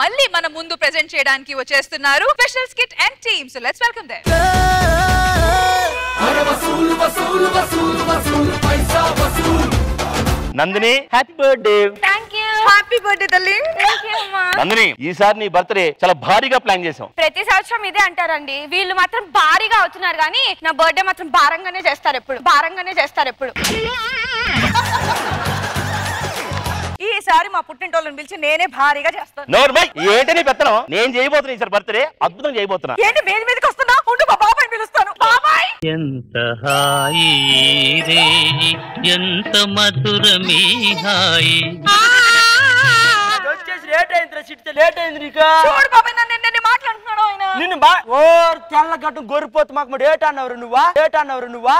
మళ్ళీ మన ముందు ప్రెజెంట్ చేయడానికి వచ్చేస్తున్నారు special skit and team so let's welcome there Nandini happy birthday thank you happy birthday తల్లి థ్యాంక్ యూ అమ్మా నందిని ఈసారి నీ బర్త్డే చాలా భారీగా ప్లాన్ చేసాం ప్రతి సంవత్సరం ఇదే అంటారండి వీళ్ళు మాత్రం భారీగా అవుతున్నారు కానీ నా బర్త్డే మాత్రం భారంగానే చేస్తారు ఎప్పుడు భారంగానే చేస్తారు ఎప్పుడు ఈసారి మా పుట్టింటోళ్ళని పిలిచి నేనే భారీగా చేస్తాను నోర్మై ఏంటి నీ పెత్తనం నేను చేయబోతున్నా ఈసారి బర్త్డే అద్భుతం చేయబోతున్నా ఏంటి మీద మీదకి వస్తున్నా ఉండు మా బాబాయ్ పిలుస్తాను బాబాయ్ ఎంత హాయి రే ఎంత మధురమీ హాయి వచ్చేసి లేట్ అయిందిరా చిట్టే లేట్ అయింది నీకు చూడు బాబాయ్ నన్ను ఎన్ని మాట్లాడుతున్నాడు ఆయన నిన్ను బా ఓ తెల్ల గట్టు గొరిపోతు మాకు మరి ఏట అన్నవరు నువ్వా ఏట అన్నవరు నువ్వా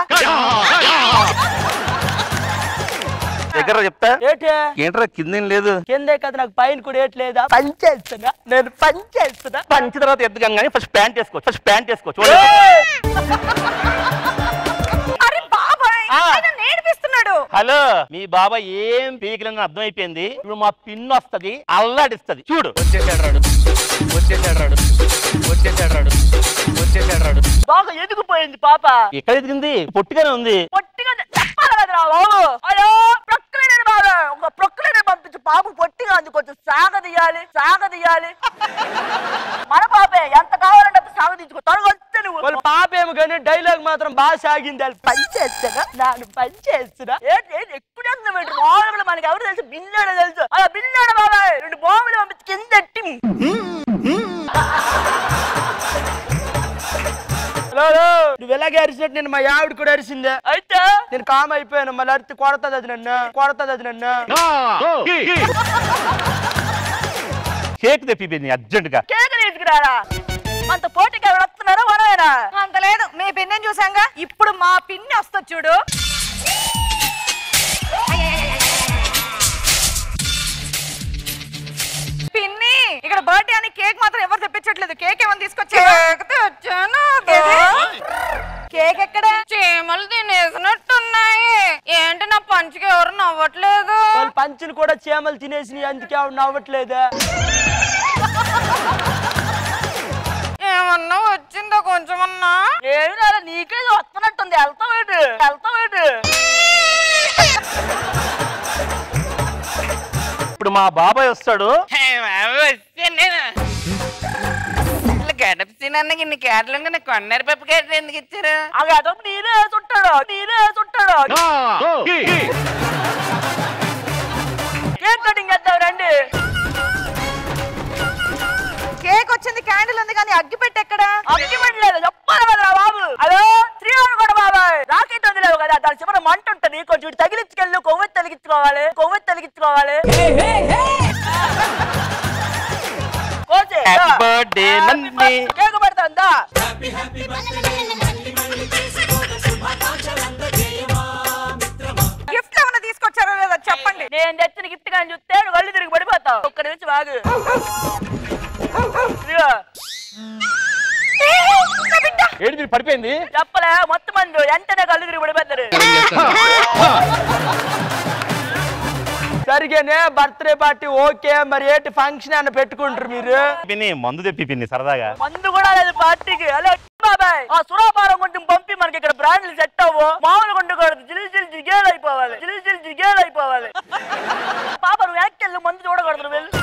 దగ్గర చెప్తా ఏటే ఏంట్రా కింద లేదు కిందే కదా నాకు పైన కూడా ఏట్లేదా పని చేస్తున్నా నేను పని చేస్తున్నా పంచి తర్వాత ఎద్దుగాం కానీ ఫస్ట్ ప్యాంట్ వేసుకో ఫస్ట్ ప్యాంట్ వేసుకో చూడండి అరే బాబాయ్ ఆ. ఆయన నేర్పిస్తున్నాడు హలో మీ బాబా ఏం పీకిలని అర్థమైపోయింది ఇప్పుడు మా పిన్ వస్తది అల్లాడిస్తది చూడు వచ్చేసాడు రాడు వచ్చేసాడు రాడు వచ్చేసాడు రాడు వచ్చేసాడు రాడు బాగా ఎదిగిపోయింది పాప ఎక్కడ ఎదిగింది పొట్టిగానే ఉంది పొట్టిగా చెప్పాలి కదరా బాబు అయ్యో ప్రొక్కలేని బాబు ఒక ప్రొక్కలేని పంపించు పాపు పొట్టిగా ఉంది కొంచెం సాగదీయాలి సాగదీయాలి మన పాపే ఎంత కావాలంటే అంత సాగదీంచుకో తొలగొస్తే నువ్వు వాళ్ళ పాపేమో కానీ డైలాగ్ మాత్రం బాగా సాగింది వాళ్ళు పని చేస్తున్నా నాను పని చేస్తున్నా ఏంటి ఏంటి ఎక్కువ ఏంటి మామూలుగా మనకి ఎవరు తెలుసు బిల్లాడ తెలుసు అలా బిల్లాడ బాబాయ్ రెండు బాంబులు పంపించి కింద ఎట్టి హలో హలో. నువ్వు ఎలాగే అరిచినట్టు నేను మా ఆవిడ కూడా అరిసిందే అయితే నేను కామ్ అయిపోయాను మళ్ళీ అరిచి కొడతాది అది నన్ను కొడతాది అది నన్ను కేక్ తెప్పిపోయింది అర్జెంట్ గా కేక్ తీసుకురారా అంత పోటీకి ఎవరు వస్తున్నారో మనమేనా అంత లేదు మీ పిన్ని చూసాంగా ఇప్పుడు మా పిన్ని వస్తుంది చూడు పిన్ని ఇక్కడ బర్త్డే అని కేక్ మాత్రం ఎవరు తెప్పించట్లేదు కేక్ ఏమని తీసుకొచ్చా తెచ్చాను కేక్ ఎక్కడ చీమలు తినేసినట్టున్నాయి ఏంటి నా పంచుకి ఎవరు నవ్వట్లేదు వాళ్ళ పంచులు కూడా చీమలు తినేసి అందుకే ఆవిడ నవ్వట్లేదా ఏమన్నా వచ్చిందా కొంచెమన్నా ఏమి రాలే నీకే వస్తున్నట్టుంది వెళ్తావేటు వెళ్తావేటు ఇప్పుడు మా బాబాయ్ వస్తాడు గడప సినన్నకి ఇన్ని కేటలు నాకు కొన్నారు పప్పు కేటలు ఎందుకు ఇచ్చారు ఆ గడప నీరే చుట్టాడు నీరే చుట్టాడు కేక్ కటింగ్ చేద్దాం రండి కేక్ వచ్చింది క్యాండిల్ ఉంది కానీ అగ్గి పెట్టి ఎక్కడ అగ్గి పెట్టలేదు చెప్పాలి కదరా బాబు హలో శ్రీవారు కూడా బాబాయ్ రాకెట్ వదిలేవు కదా దాని చివర మంట ఉంటది కొంచెం ఇటు తగిలించుకెళ్ళు కొవ్వెత్తి తగిలించుకోవాలి కొవ్వెత్తి తగిలించుకోవాలి కోసే, దా. హ్యాపీ బర్త్డే నందిని కేక్ పెడతాందా గిఫ్ట్ ఏమైనా తీసుకొచ్చారో లేదా చెప్పండి నేను తెచ్చిన గిఫ్ట్ కానీ చూస్తే నువ్వు కళ్ళు తిరిగి పడిపోతావు ఒక్క నిమిషం ఆగు ఇదిగో, ఏంటి మీరు పడిపోయింది చెప్పలే మొత్తం మంది వెంటనే కళ్ళు తిరిగి పడిపోతారు సరిగానే బర్త్డే పార్టీ ఓకే మరి ఏంటి ఫంక్షన్ అని పెట్టుకుంటారు మీరు పిన్ని మందు తెప్పి పిన్ని సరదాగా మందు కూడా లేదు పార్టీకి హలో బాబాయ్ ఆ సురాపారం కొంచెం పంపి మనకి ఇక్కడ బ్రాండ్లు సెట్ అవ్వు మామూలుగా ఉండకూడదు జిల్ జిల్ జిగేల్ అయిపోవాలి జిల్ జిల్ జిగేల్ అయిపోవాలి పాప నువ్వు యాక్చెల్ మందు చూడకూడదు నువ్వు వెళ్ళు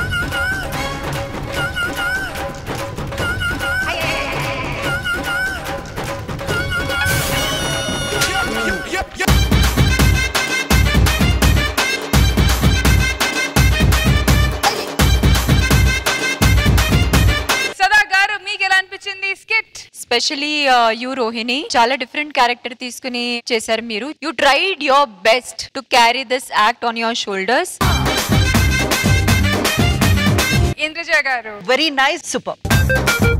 సదా గారు మీకు ఎలా అనిపించింది స్కిట్ స్పెషలీ యూ రోహిణి చాలా డిఫరెంట్ క్యారెక్టర్ తీసుకుని చేశారు మీరు you tried your best to carry this act on your shoulders Indraja garu very nice super